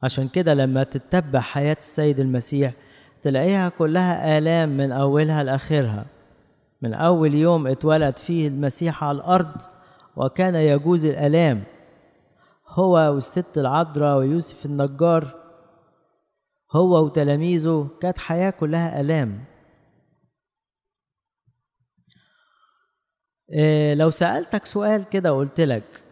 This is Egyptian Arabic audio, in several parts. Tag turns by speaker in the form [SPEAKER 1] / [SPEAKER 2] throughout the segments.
[SPEAKER 1] عشان كده لما تتبع حياة السيد المسيح تلاقيها كلها آلام من أولها لآخرها من أول يوم اتولد فيه المسيح على الأرض وكان يجوز الآلام هو والست العذراء ويوسف النجار هو وتلاميذه كانت حياة كلها آلام إيه لو سألتك سؤال كده وقلت لك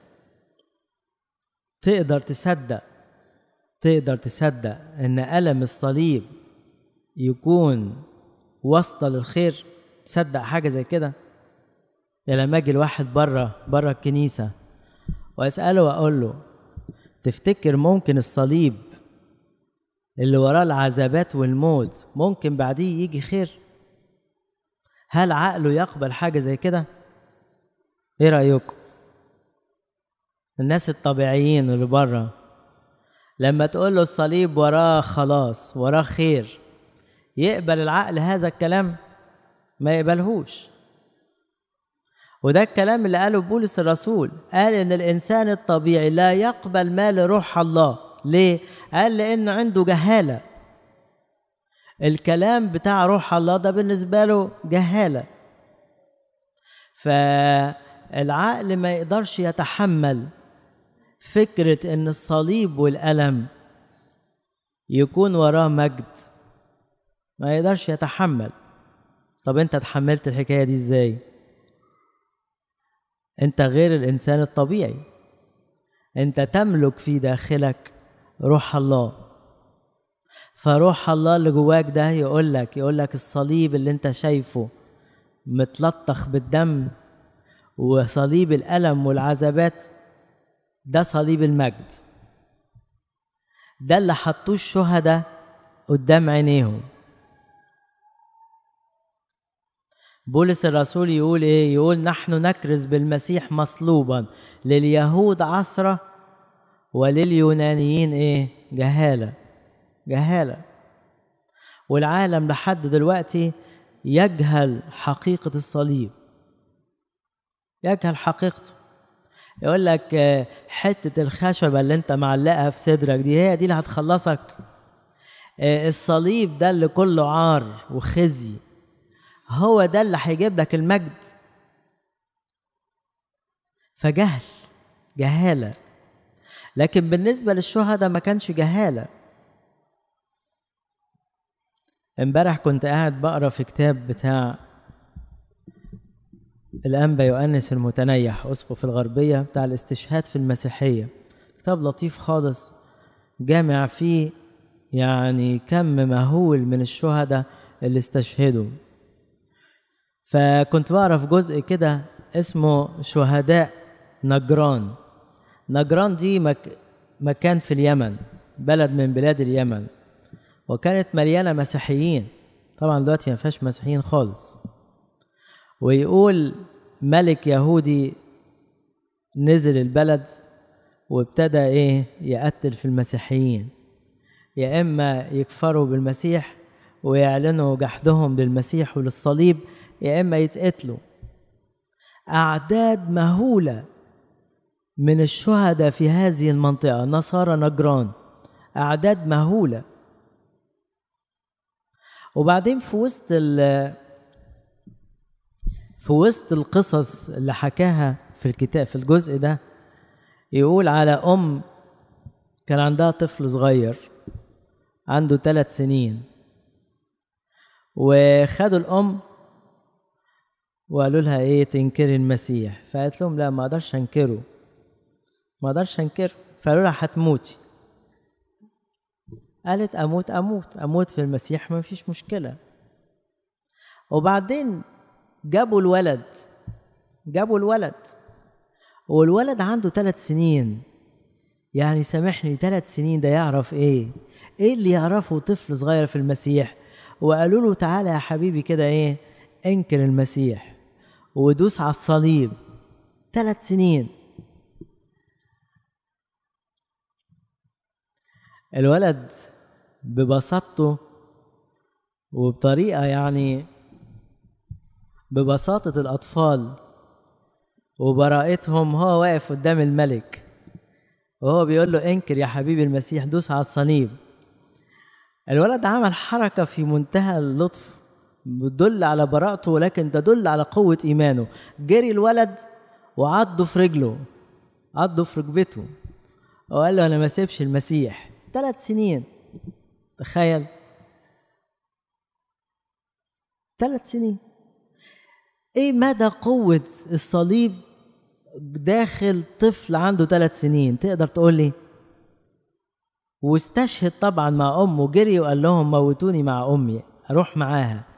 [SPEAKER 1] تقدر تصدق تقدر تصدق ان ألم الصليب يكون واسطة للخير تصدق حاجة زي كده يا لما اجي الواحد بره بره الكنيسة واسأله واقول له تفتكر ممكن الصليب اللي وراه العذابات والموت ممكن بعديه يجي خير هل عقله يقبل حاجة زي كده ايه رأيكم الناس الطبيعيين اللي بره لما تقول له الصليب وراه خلاص وراه خير يقبل العقل هذا الكلام ما يقبلهوش وده الكلام اللي قاله بولس الرسول قال ان الانسان الطبيعي لا يقبل ما لروح الله ليه قال لان عنده جهاله الكلام بتاع روح الله ده بالنسبه له جهاله فالعقل ما يقدرش يتحمل فكره ان الصليب والالم يكون وراه مجد ما يقدرش يتحمل طب انت تحملت الحكايه دي ازاي انت غير الانسان الطبيعي انت تملك في داخلك روح الله فروح الله اللي جواك ده يقول لك يقول لك الصليب اللي انت شايفه متلطخ بالدم وصليب الالم والعذابات ده صليب المجد ده اللي حطوه الشهداء قدام عينيهم بولس الرسول يقول ايه يقول نحن نكرز بالمسيح مصلوبا لليهود عثرة ولليونانيين ايه جهالة جهالة والعالم لحد دلوقتي يجهل حقيقة الصليب يجهل حقيقته يقول لك حتة الخشبة اللي انت معلقها في صدرك دي هي دي اللي هتخلصك الصليب ده اللي كله عار وخزي هو ده اللي هيجيب لك المجد فجهل جهالة لكن بالنسبة للشهداء ما كانش جهالة امبارح كنت قاعد بقرا في كتاب بتاع الأنبا يؤنس المتنيح أسقف الغربية بتاع الاستشهاد في المسيحية كتاب لطيف خالص جامع فيه يعني كم مهول من الشهداء اللي استشهدوا فكنت بعرف جزء كده اسمه شهداء نجران نجران دي مك مكان في اليمن بلد من بلاد اليمن وكانت مليانة مسيحيين طبعا دلوقتي ما فيهاش مسيحيين خالص ويقول ملك يهودي نزل البلد وابتدى ايه يقتل في المسيحيين يا اما يكفروا بالمسيح ويعلنوا جحدهم للمسيح وللصليب يا اما يتقتلوا اعداد مهوله من الشهداء في هذه المنطقه نصارى نجران اعداد مهوله وبعدين في وسط في وسط القصص اللي حكاها في الكتاب في الجزء ده يقول على ام كان عندها طفل صغير عنده ثلاث سنين وخدوا الام وقالوا لها ايه تنكري المسيح فقالت لهم لا ما اقدرش انكره ما اقدرش انكره فقالوا لها هتموتي قالت اموت اموت اموت في المسيح ما فيش مشكله وبعدين جابوا الولد جابوا الولد والولد عنده ثلاث سنين يعني سامحني ثلاث سنين ده يعرف ايه ايه اللي يعرفه طفل صغير في المسيح وقالوا له تعالى يا حبيبي كده ايه انكر المسيح ودوس على الصليب ثلاث سنين الولد ببساطته وبطريقة يعني ببساطة الأطفال وبراءتهم هو واقف قدام الملك وهو بيقول له انكر يا حبيبي المسيح دوس على الصليب الولد عمل حركة في منتهى اللطف بتدل على براءته ولكن تدل على قوة إيمانه جري الولد وعضه في رجله عضه في ركبته وقال له أنا ما سيبش المسيح ثلاث سنين تخيل ثلاث سنين ايه مدى قوة الصليب داخل طفل عنده ثلاث سنين تقدر تقول لي واستشهد طبعا مع امه جري وقال لهم موتوني مع امي اروح معاها